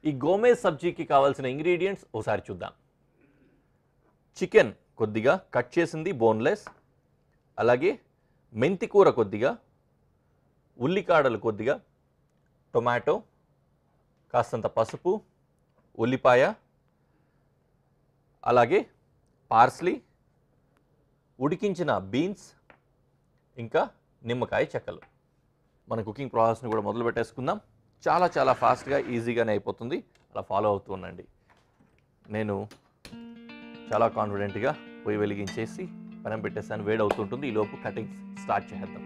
ఈ గోమే సబ్జీకి కావాల్సిన ఇంగ్రీడియంట్స్ ఒకసారి చూద్దాం చికెన్ కొద్దిగా కట్ చేసింది బోన్లెస్ అలాగే మెంతి కూర కొద్దిగా ఉల్లికాడలు కొద్దిగా టొమాటో కాస్తంత పసుపు ఉల్లిపాయ అలాగే పార్స్లీ ఉడికించిన బీన్స్ ఇంకా నిమ్మకాయ చెక్కలు మన కుకింగ్ ప్రాసెస్ని కూడా మొదలు పెట్టేసుకుందాం చాలా చాలా ఫాస్ట్గా ఈజీగానే అయిపోతుంది అలా ఫాలో అవుతూ ఉండండి నేను చాలా కాన్ఫిడెంట్గా పొయ్యి వెలిగించేసి పనం పెట్టేసాను వేడి అవుతుంటుంది ఈ లోపు కటింగ్స్ స్టార్ట్ చేద్దాం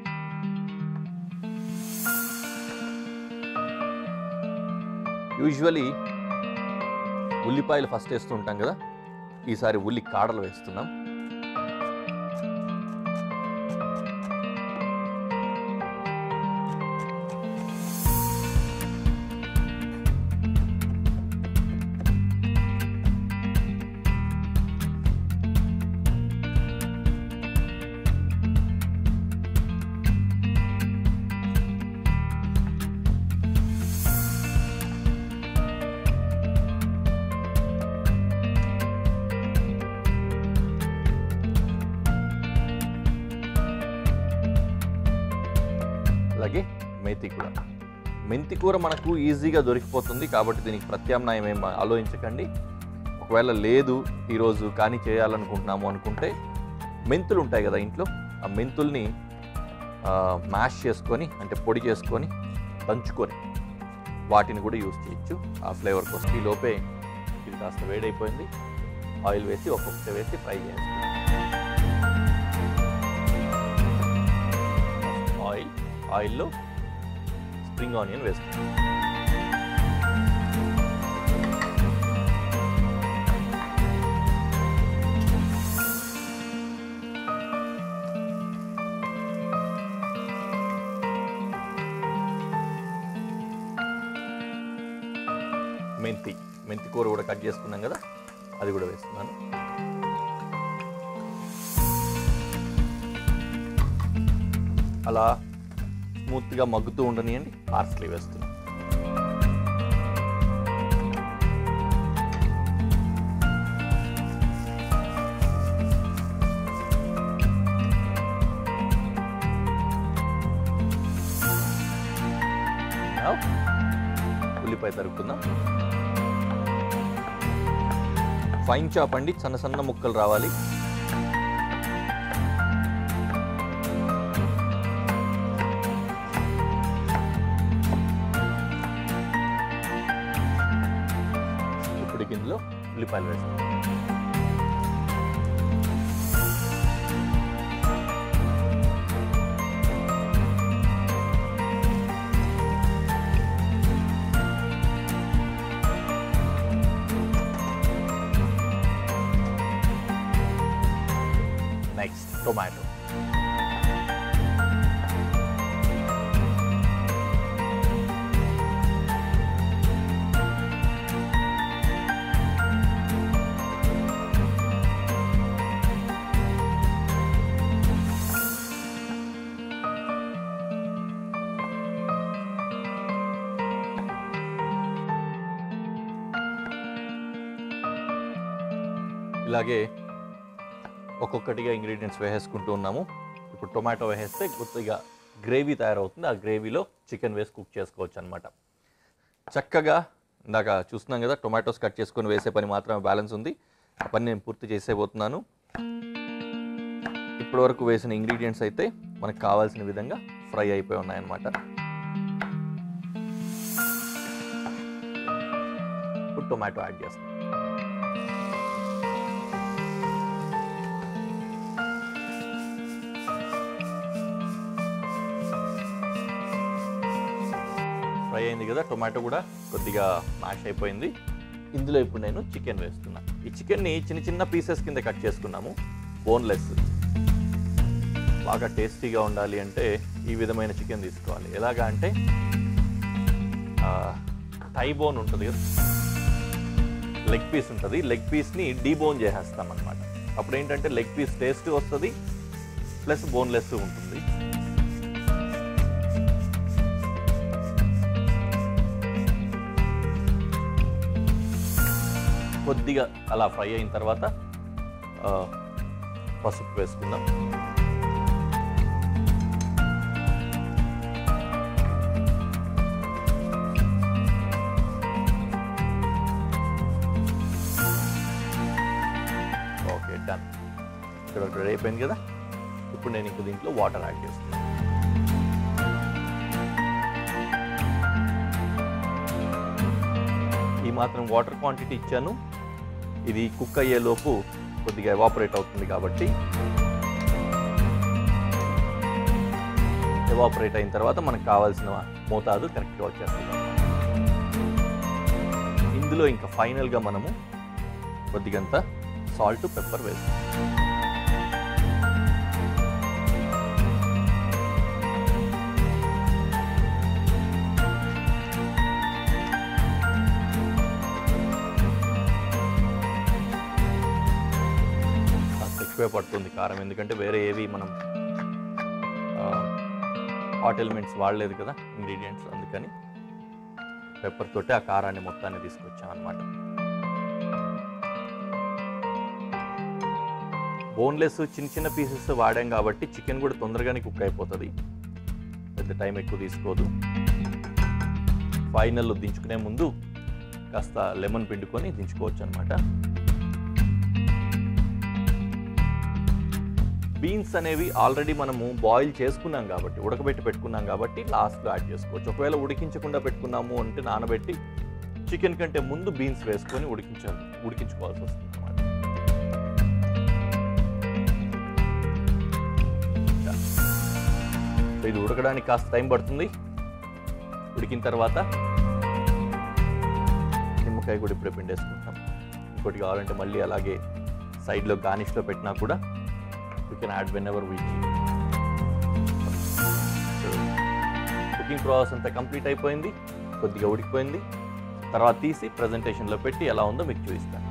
యూజువలీ ఉల్లిపాయలు ఫస్ట్ వేస్తూ ఉంటాం కదా ఈసారి ఉల్లి కాడలు వేస్తున్నాం అలాగే మెంతి కూర మెంతి కూర మనకు ఈజీగా దొరికిపోతుంది కాబట్టి దీనికి ప్రత్యామ్నాయం ఏం ఆలోచించకండి ఒకవేళ లేదు ఈరోజు కానీ చేయాలనుకుంటున్నాము అనుకుంటే మెంతులు ఉంటాయి కదా ఇంట్లో ఆ మెంతుల్ని మ్యాష్ చేసుకొని అంటే పొడి చేసుకొని దంచుకొని వాటిని కూడా యూజ్ చేయొచ్చు ఆ ఫ్లేవర్ కోసం ఈ లోపే ఇది కాస్త వేడైపోయింది ఆయిల్ వేసి ఒక్కొక్కటి వేసి ఫ్రై చేయాలి ఆయిల్ ఆయిల్లో స్ప్రింగ్ ఆనియన్ వేస్తాం మెంతి మెంతి కూర కూడా కట్ చేసుకున్నాం కదా అది కూడా వేస్తున్నాను అలా స్మూత్గా మగ్గుతూ ఉండనియండి పార్స్లీ వేస్తున్నాం Now, ఉల్లిపాయ తరుక్కుందాం ఫైన్ చాప్ అండి సన్న సన్న ముక్కలు రావాలి ఇప్పుడు గిన్నెలో ఉల్లిపాయలు వేస్తాం నెక్స్ట్ టొమాటో ఇలాగే ఒక్కొక్కటిగా ఇంగ్రీడియంట్స్ వేసేసుకుంటూ ఉన్నాము ఇప్పుడు టొమాటో వేసేస్తే కొద్దిగా గ్రేవీ తయారవుతుంది ఆ గ్రేవీలో చికెన్ వేసి కుక్ చేసుకోవచ్చు అనమాట చక్కగా ఇందాక చూస్తున్నాం కదా టొమాటోస్ కట్ చేసుకొని వేసే పని మాత్రమే బ్యాలెన్స్ ఉంది ఆ పని నేను పూర్తి చేసేపోతున్నాను ఇప్పటివరకు వేసిన ఇంగ్రీడియంట్స్ అయితే మనకు కావాల్సిన విధంగా ఫ్రై అయిపోయి ఉన్నాయన్నమాట ఇప్పుడు టొమాటో యాడ్ చేస్తాం ఫ్రై అయింది కదా టొమాటో కూడా కొద్దిగా మ్యాష్ అయిపోయింది ఇందులో ఇప్పుడు నేను చికెన్ వేస్తున్నా ఈ చికెన్ని చిన్న చిన్న పీసెస్ కింద కట్ చేసుకున్నాము బోన్లెస్ బాగా టేస్టీగా ఉండాలి అంటే ఈ విధమైన చికెన్ తీసుకోవాలి ఎలాగా అంటే టై బోన్ ఉంటుంది కదా లెగ్ పీస్ ఉంటుంది లెగ్ పీస్ని డీబోన్ చేసేస్తాం అనమాట అప్పుడు ఏంటంటే లెగ్ పీస్ టేస్ట్ వస్తుంది ప్లస్ బోన్లెస్ ఉంటుంది కొద్దిగా అలా ఫ్రై అయిన తర్వాత ఆ, పసుపు వేసుకుందాం ఓకే డన్ ఇక్కడ ఒకటి రెడీ అయిపోయింది కదా ఇప్పుడు నేను ఇంక దీంట్లో వాటర్ యాడ్ చేస్తాను ఈ మాత్రం వాటర్ క్వాంటిటీ ఇచ్చాను ఇది కుక్ అయ్యేలోపు కొద్దిగా ఎవాపరేట్ అవుతుంది కాబట్టి ఎవాపరేట్ అయిన తర్వాత మనకు కావాల్సిన మోతాదు కరెక్ట్గా వచ్చేస్తుంది ఇందులో ఇంకా ఫైనల్గా మనము కొద్దిగంత సాల్ట్ పెప్పర్ వేస్తాం కాస్త ఎక్కువే పడుతుంది కారం ఎందుకంటే వేరే ఏవి మనం హాట్ ఎలిమెంట్స్ వాడలేదు కదా ఇంగ్రీడియంట్స్ అందుకని పెప్పర్ తోటి ఆ కారాన్ని మొత్తాన్ని తీసుకొచ్చాం అనమాట బోన్లెస్ చిన్న చిన్న పీసెస్ వాడాం కాబట్టి చికెన్ కూడా తొందరగానే కుక్ అయిపోతుంది పెద్ద టైం ఎక్కువ తీసుకోదు ఫైనల్లో దించుకునే ముందు కాస్త లెమన్ పిండుకొని దించుకోవచ్చు అనమాట బీన్స్ అనేవి ఆల్రెడీ మనము బాయిల్ చేసుకున్నాం కాబట్టి ఉడకబెట్టి పెట్టుకున్నాం కాబట్టి లాస్ట్లో యాడ్ చేసుకోవచ్చు ఒకవేళ ఉడికించకుండా పెట్టుకున్నాము అంటే నానబెట్టి చికెన్ కంటే ముందు బీన్స్ వేసుకొని ఉడికించాలి ఉడికించుకోవాల్సి వస్తుంది అన్నమాట సో ఇది ఉడకడానికి కాస్త టైం పడుతుంది ఉడికిన తర్వాత నిమ్మకాయ కూడా ఇప్పుడే పిండేసుకుంటాం ఇంకోటి కావాలంటే మళ్ళీ అలాగే సైడ్లో గార్నిష్లో పెట్టినా కూడా you can add whenever week cooking process అంతా కంప్లీట్ అయిపోయింది కొద్దిగా ఉడికిపోయింది తర్వాత తీసి ప్రజెంటేషన్లో పెట్టి ఎలా ఉందో మీకు చూపిస్తాను